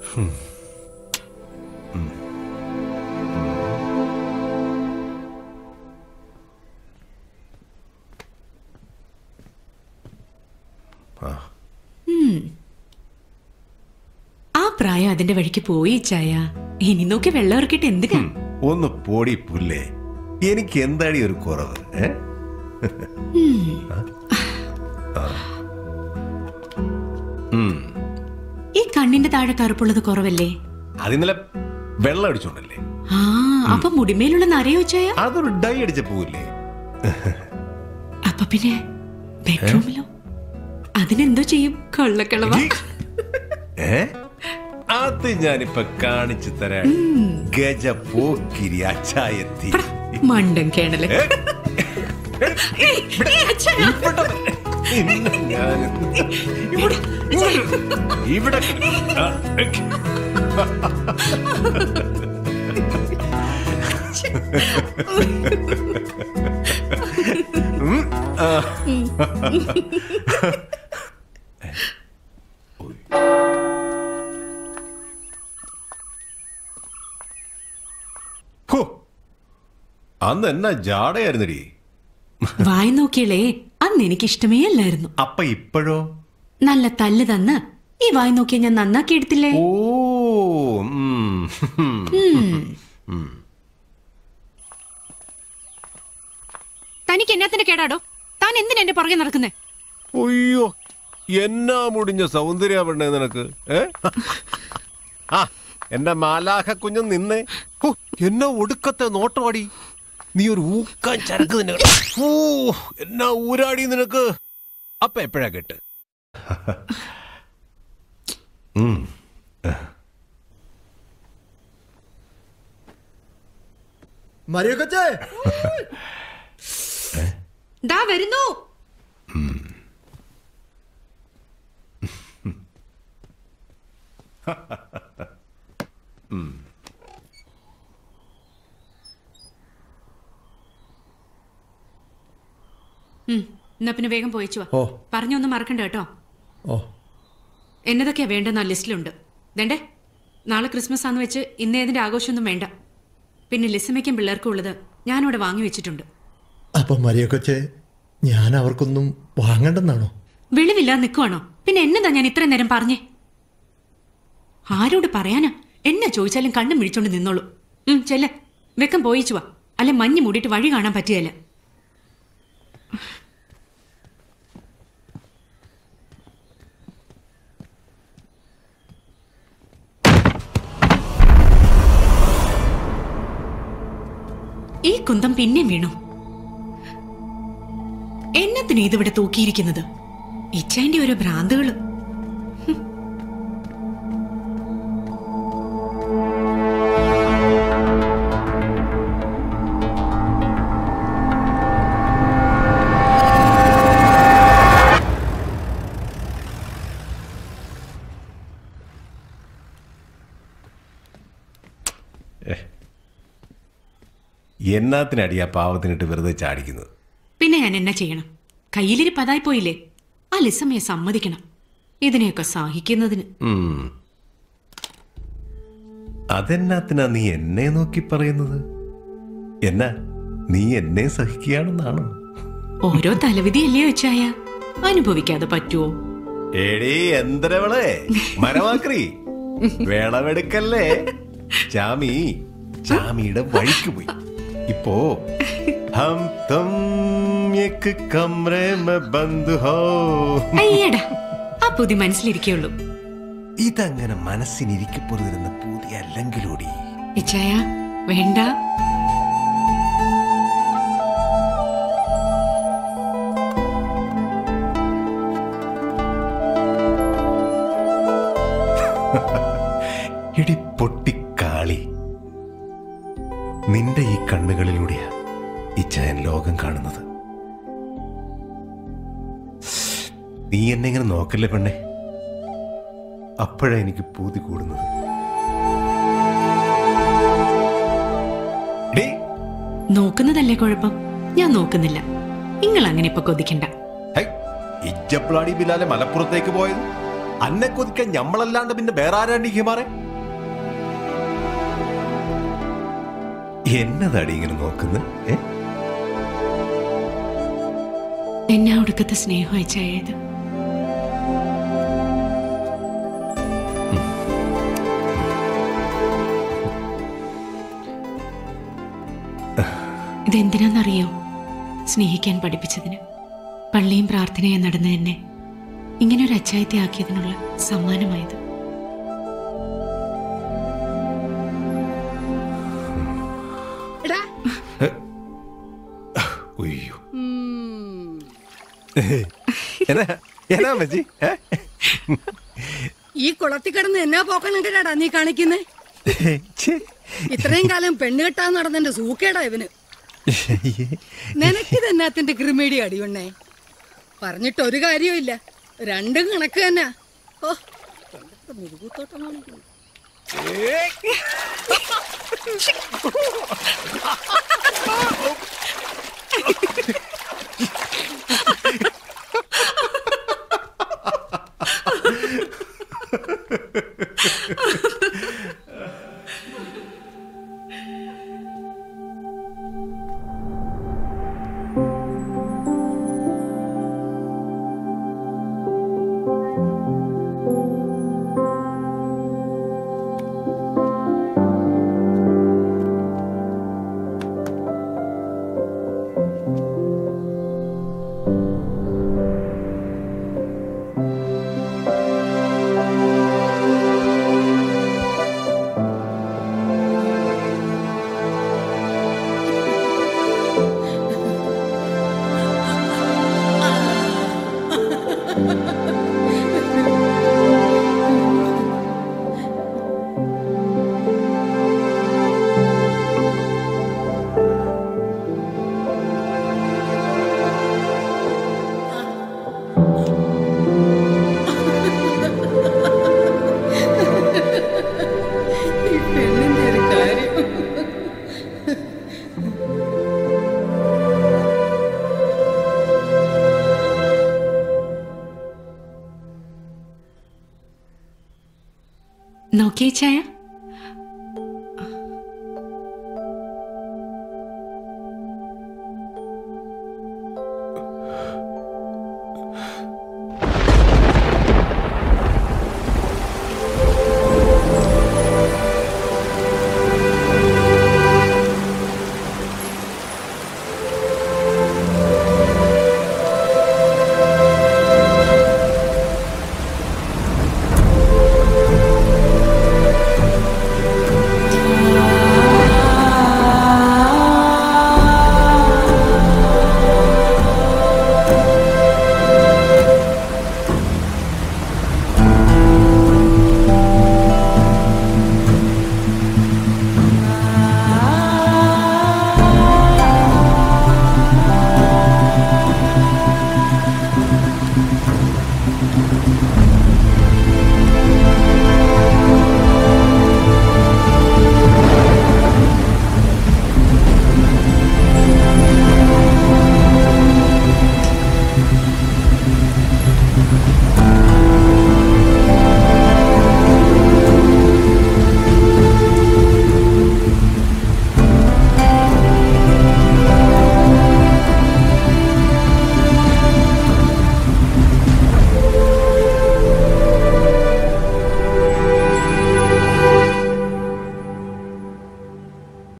ആ പ്രായം അതിന്റെ വഴിക്ക് പോയി ചായ ഇനി നോക്കി വെള്ളം ഇറക്കിട്ട് എന്തിനാ ഒന്ന് പോടി പുല്ലേ എനിക്ക് എന്താടി ഒരു കുറവ് ഏ? ഈ കണ്ണിന്റെ താഴെ കറുപ്പുള്ളത് കുറവല്ലേ അത് ഇന്നലെ വെള്ളം അടിച്ചോണ്ടല്ലേ ആ അപ്പൊ മുടിമേലുള്ള നരയോ ചായ അതൊരു ഡൈ അടിച്ച പോവില്ലേ അപ്പൊ പിന്നെ ബെഡ്റൂമിലോ അതിനെന്തോ ചെയ്യും കൊള്ളക്കളവ ഏ അത് ഞാനിപ്പൊ കാണിച്ചു തരാം ഗജ പോക്കിരി അച്ചായത്തി മണ്ടൻ കേണല് ഏ? ഏയ്, ഏയ്, അച്ഛാ. ഇന്ന് ഞാൻ ഇവിടെ ഇവിടെ ആ, ഏ. ഉം, ആ. ഹോ, അന്ന് എന്നാ ജാടയായിരുന്നടി വായി നോക്കിയളേ അന്ന് എനിക്ക് ഇഷ്ടമേ അല്ലായിരുന്നു അപ്പൊ ഇപ്പോഴോ നല്ല തല്ല് തന്ന് ഈ വായി നോക്കിയ ഞാൻ നന്നാക്കി എടുത്തില്ലേ ഓ ഉം, ഉം. തനിക്ക് എന്നാത്തിന്റെ കേടാടോ താൻ എന്തിനാ എന്റെ പുറകെ നടക്കുന്നേ അയ്യോ എന്നാ മുടിഞ്ഞ സൗന്ദര്യ നിനക്ക് ഏ ആ എന്റെ മാലാഖ കുഞ്ഞു നിന്നേ ഹോ, എന്നാ ഒടുക്കത്തെ നോട്ടമാടി നീ ഒരു ഊക്കാൻ ചരക്ക് തന്നെ ഓ എന്നാ ഊരാടി നിനക്ക് അപ്പൊ എപ്പോഴാ കേട്ട് മരിയ കൊച്ചേ ദാ വരുന്നു ഉം, എന്നാ പിന്നെ വേഗം പോയിച്ചു ഓ. പറഞ്ഞൊന്നും മറക്കണ്ട കേട്ടോ ഓ എന്നതൊക്കെയാ വേണ്ടെന്ന് ആ ലിസ്റ്റിലുണ്ട് വേണ്ടേ നാളെ ക്രിസ്മസ് ആന്ന് വെച്ച് ഇന്ന് ഏതിന്റെ ആഘോഷമൊന്നും വേണ്ട പിന്നെ ലിസമയ്ക്കും പിള്ളേർക്കും ഉള്ളത് ഞാനിവിടെ വാങ്ങി വെച്ചിട്ടുണ്ട് അപ്പൊ മരിയ കൊച്ചേ ഞാൻ അവർക്കൊന്നും വാങ്ങണ്ടെന്നാണോ വെളിവില്ലാതെ നിൽക്കുവാണോ പിന്നെ എന്നതാ ഞാൻ ഇത്രയും നേരം പറഞ്ഞേ ആരോട് പറയാനാ എന്നെ ചോദിച്ചാലും കണ്ണും മിഴിച്ചോണ്ട് നിന്നോളൂ ഉം ചെല്ല വെക്കം പോയിച്ചു വാ അല്ലെ മഞ്ഞ് മൂടിയിട്ട് വഴി കാണാൻ പറ്റുകയല്ല ഈ കുന്തം പിന്നെ വീണു എന്നത്തിന് ഇതിവിടെ തൂക്കിയിരിക്കുന്നത് ഇച്ചേന്റെ ഓരോ ഭ്രാന്തുകള് എന്നാത്തിനടിയാ പാവത്തിനിട്ട് വെറുതെ ചാടിക്കുന്നത് പിന്നെ ഞാൻ എന്നാ ചെയ്യണം കയ്യിലിരിപ്പ് അതായി പോയില്ലേ ആ ലിസമ്മയെ സമ്മതിക്കണം ഇതിനെയൊക്കെ സഹിക്കുന്നതിന് ഉം. അതെന്നാത്തിനാ നീ എന്നെ നോക്കി പറയുന്നത് എന്നാ നീ എന്നെ സഹിക്കുകയാണെന്നാണോ ഓരോ തലവിധിയല്ലേ വെച്ചായ അനുഭവിക്കാതെ പറ്റുമോ എടീ എന്തരവളെ മരമാക്രി വേളമെടുക്കല്ലേ ചാമി ചാമിയുടെ വഴിക്ക് പോയി ഇപ്പോ ഹം തും യക് കമ്രേ മെ ബന്ദ് ഹോ അയ്യടാ ആ പുതി മനസ്സിലിരിക്കുള്ളൂ ഇതങ്ങനെ മനസ്സിനിരിക്കപ്പൊരുതിരുന്ന പുതിയ അല്ലെങ്കിലൂടി ഇച്ചായ വേണ്ട ഇടി പൊട്ടിക്കാളി നിന്റെ ഈ കണ്ണുകളിലൂടെയാ ഈ ചായൻ ലോകം കാണുന്നത് നീ എന്നെ ഇങ്ങനെ നോക്കല്ലേ പെണ്ണെ അപ്പോഴാ എനിക്ക് പൂതി കൂടുന്നത് ഡീ, നോക്കുന്നതല്ലേ കുഴപ്പം ഞാൻ നോക്കുന്നില്ല നിങ്ങൾ അങ്ങനെ ഇപ്പൊ കൊതിക്കണ്ട ഹൈ, ഇജ്ജപ്പളാടി ബിലാലെ മലപ്പുറത്തേക്ക് പോയത് അന്നെ കൊതിക്കാൻ ഞമ്മളല്ലാണ്ട് പിന്നെ വേറെ ആരാണ്ട് ഈ ഹിമാറെ എന്നതാടി ഇങ്ങനെ നോക്കുന്നത് ഏ എന്നെ ഒടുക്കത്തെ സ്നേഹം അയച്ചായത് ഇതെന്തിനാന്നറിയോ സ്നേഹിക്കാൻ പഠിപ്പിച്ചതിന് പള്ളിയും പ്രാർത്ഥനയും നടന്ന എന്നെ ഇങ്ങനെ ഒരു അച്ചായത്തെ ആക്കിയതിനുള്ള സമ്മാനമായത് എടാ ഉയ്യോ എന്നാ എന്നാ മച്ചി ഏ? ഈ കുളത്തിൽ കിടന്ന് എന്നാ പോക്കണുണ്ടാടാ നീ കാണിക്കുന്നേ ഛേ. ഇത്രയും കാലം പെണ്ണ് കെട്ടാൻ നടന്നെന്റെ സൂക്കേടാ ഇവന് നിനക്കിത് എന്നാത്തിന്റെ ക്രിമേടി അടിയുണ്ണേ പറഞ്ഞിട്ട് ഒരു കാര്യവുമില്ല രണ്ടും കണക്ക് തന്നെ ഓ പണ്ടത്തെ മുതുകൂത്തോട്ടമാണ് ഇത്. ഈ പെണ്ണിന്റെ ഒരു കാര്യം നോക്കിയേ ചായ